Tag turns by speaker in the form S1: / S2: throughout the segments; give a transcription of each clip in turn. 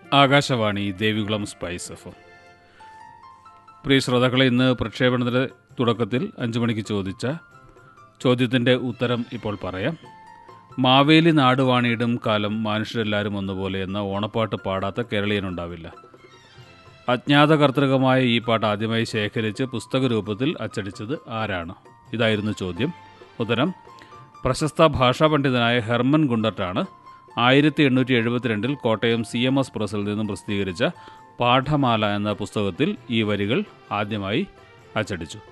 S1: Akashvani Devikulam spice F പ്രിയ ശ്രോതാക്കളെ ഇന്ന് പ്രക്ഷേപണത്തിൻ്റെ തുടക്കത്തിൽ അഞ്ചു മണിക്ക് ചോദിച്ച ചോദ്യത്തിൻ്റെ ഉത്തരം ഇപ്പോൾ പറയാം മാവേലി നാടുവാണിയിടും കാലം മനുഷ്യരെല്ലാവരും ഒന്നുപോലെ എന്ന ഓണപ്പാട്ട് പാടാത്ത കേരളീയനുണ്ടാവില്ല അജ്ഞാത കർത്തൃകമായ ഈ പാട്ട് ആദ്യമായി ശേഖരിച്ച് പുസ്തക രൂപത്തിൽ അച്ചടിച്ചത് ആരാണ് ഇതായിരുന്നു ചോദ്യം ഉത്തരം പ്രശസ്ത ഭാഷാ പണ്ഡിതനായ ഹെർമൻ ഗുണ്ടർട്ടാണ് ആയിരത്തി എണ്ണൂറ്റി എഴുപത്തിരണ്ടിൽ കോട്ടയം സി എം എസ് പ്രസിൽ നിന്നും പ്രസിദ്ധീകരിച്ച പാഠമാല എന്ന പുസ്തകത്തിൽ ഈ വരികൾ ആദ്യമായി അച്ചടിച്ചു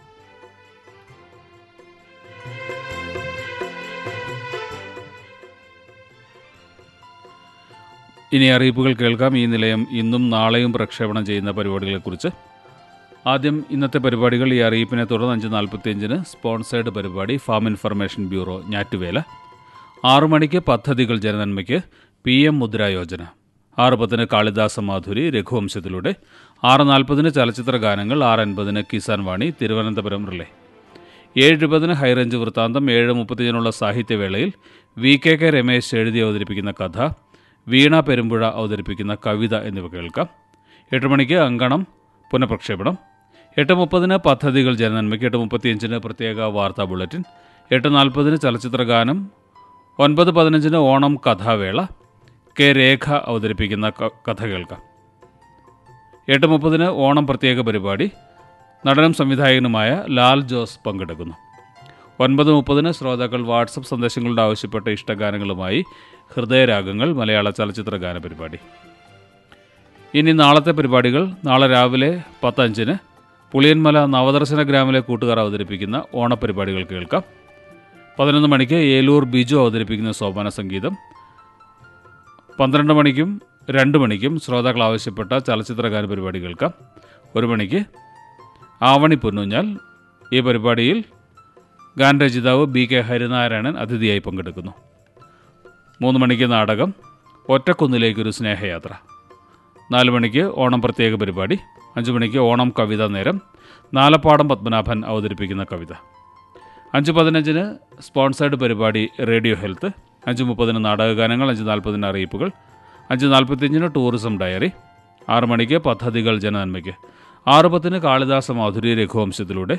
S1: ഇനി അറിയിപ്പുകൾ കേൾക്കാം ഈ നിലയം ഇന്നും നാളെയും പ്രക്ഷേപണം ചെയ്യുന്ന പരിപാടികളെക്കുറിച്ച് ആദ്യം ഇന്നത്തെ പരിപാടികൾ ഈ അറിയിപ്പിനെ തുടർന്ന് അഞ്ച് നാൽപ്പത്തിയഞ്ചിന് സ്പോൺസേഡ് പരിപാടി ഫാം ഇൻഫർമേഷൻ ബ്യൂറോ ഞാറ്റുവേല ആറു മണിക്ക് പദ്ധതികൾ ജനനന്മയ്ക്ക് പി എം മുദ്ര യോജന ആറ് പത്തിന് കാളിദാസ മാധുരി രഘുവംശത്തിലൂടെ ആറ് നാൽപ്പതിന് ചലച്ചിത്ര ഗാനങ്ങൾ ആറ് അൻപതിന് കിസാൻ വാണി തിരുവനന്തപുരം റിലേ ഏഴ് ഇരുപതിന് ഹൈറേഞ്ച് വൃത്താന്തം ഏഴ് മുപ്പത്തിയതിനുള്ള സാഹിത്യവേളയിൽ വി കെ കെ രമേശ് എഴുതി അവതരിപ്പിക്കുന്ന കഥ വീണ പെരുമ്പുഴ അവതരിപ്പിക്കുന്ന കവിത എന്നിവ കേൾക്കാം എട്ട് മണിക്ക് അങ്കണം പുനഃപ്രക്ഷേപണം എട്ട് മുപ്പതിന് പദ്ധതികൾ ജനനന്മയ്ക്ക് എട്ട് മുപ്പത്തിയഞ്ചിന് പ്രത്യേക വാർത്താ ബുള്ളറ്റിൻ എട്ട് നാൽപ്പതിന് ചലച്ചിത്ര ഗാനം ഒൻപത് പതിനഞ്ചിന് ഓണം കഥാവേള കെ രേഖ അവതരിപ്പിക്കുന്ന ക- കഥ കേൾക്കാം എട്ട് മുപ്പതിന് ഓണം പ്രത്യേക പരിപാടി നടനും സംവിധായകനുമായ ലാൽ ജോസ് പങ്കെടുക്കുന്നു ഒൻപത് മുപ്പതിന് ശ്രോതാക്കൾ വാട്സപ്പ് സന്ദേശങ്ങളുടെ ആവശ്യപ്പെട്ട ഇഷ്ടഗാനങ്ങളുമായി ഹൃദയരാഗങ്ങൾ മലയാള ചലച്ചിത്ര ഗാന പരിപാടി ഇനി നാളത്തെ പരിപാടികൾ നാളെ രാവിലെ പത്തഞ്ചിന് പുളിയന്മല നവദർശന ഗ്രാമിലെ കൂട്ടുകാർ അവതരിപ്പിക്കുന്ന ഓണപരിപാടികൾ കേൾക്കാം പതിനൊന്ന് മണിക്ക് ഏലൂർ ബിജു അവതരിപ്പിക്കുന്ന സോപാന സംഗീതം പന്ത്രണ്ട് മണിക്കും രണ്ട് മണിക്കും ശ്രോതാക്കൾ ആവശ്യപ്പെട്ട ചലച്ചിത്ര ഗാന പരിപാടി കേൾക്കാം ഒരു മണിക്ക് ആവണി പൊന്നൂഞ്ഞാൽ ഈ പരിപാടിയിൽ ഗാനരചിതാവ് ബി കെ ഹരിനാരായണൻ അതിഥിയായി പങ്കെടുക്കുന്നു മൂന്ന് മണിക്ക് നാടകം ഒറ്റക്കുന്നിലേക്കൊരു സ്നേഹയാത്ര നാല് മണിക്ക് ഓണം പ്രത്യേക പരിപാടി അഞ്ച് മണിക്ക് ഓണം കവിതാ നേരം നാലപ്പാടം പത്മനാഭൻ അവതരിപ്പിക്കുന്ന കവിത അഞ്ച് പതിനഞ്ചിന് സ്പോൺസേഡ് പരിപാടി റേഡിയോ ഹെൽത്ത് അഞ്ച് മുപ്പതിന് നാടകഗാനങ്ങൾ അഞ്ച് നാൽപ്പതിന് അറിയിപ്പുകൾ അഞ്ച് നാൽപ്പത്തിയഞ്ചിന് ടൂറിസം ഡയറി ആറ് മണിക്ക് പദ്ധതികൾ ജനനന്മയ്ക്ക് ആറ് പത്തിന് കാളിദാസ മാധുരി രഘുവംശത്തിലൂടെ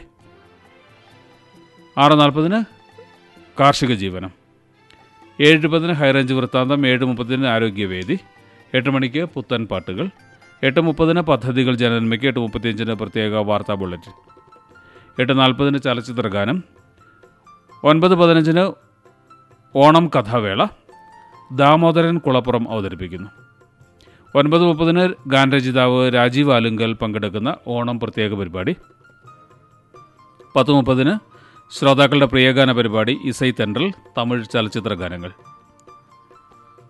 S1: ആറ് നാൽപ്പതിന് കാർഷിക ജീവനം ഏഴ് ഇരുപതിന് ഹൈറേഞ്ച് വൃത്താന്തം ഏഴ് മുപ്പതിന് ആരോഗ്യവേദി എട്ട് മണിക്ക് പുത്തൻ പാട്ടുകൾ എട്ട് മുപ്പതിന് പദ്ധതികൾ ജനനന്മയ്ക്ക് എട്ട് മുപ്പത്തിയഞ്ചിന് പ്രത്യേക വാർത്താ ബുള്ളറ്റിൻ എട്ട് നാൽപ്പതിന് ചലച്ചിത്ര ഗാനം ഒൻപത് പതിനഞ്ചിന് ഓണം കഥാവേള ദാമോദരൻ കുളപ്പുറം അവതരിപ്പിക്കുന്നു ഒൻപത് മുപ്പതിന് ഗാനരചിതാവ് രാജീവ് ആലുങ്കൽ പങ്കെടുക്കുന്ന ഓണം പ്രത്യേക പരിപാടി പത്ത് മുപ്പതിന് ശ്രോതാക്കളുടെ പ്രിയഗാന പരിപാടി ഇസൈ തെൻട്രൽ തമിഴ് ചലച്ചിത്ര ഗാനങ്ങൾ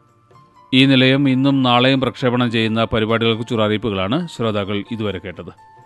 S1: ഈ നിലയം ഇന്നും നാളെയും പ്രക്ഷേപണം ചെയ്യുന്ന പരിപാടികളെക്കുറിച്ചുള്ള അറിയിപ്പുകളാണ് ശ്രോതാക്കൾ ഇതുവരെ കേട്ടത്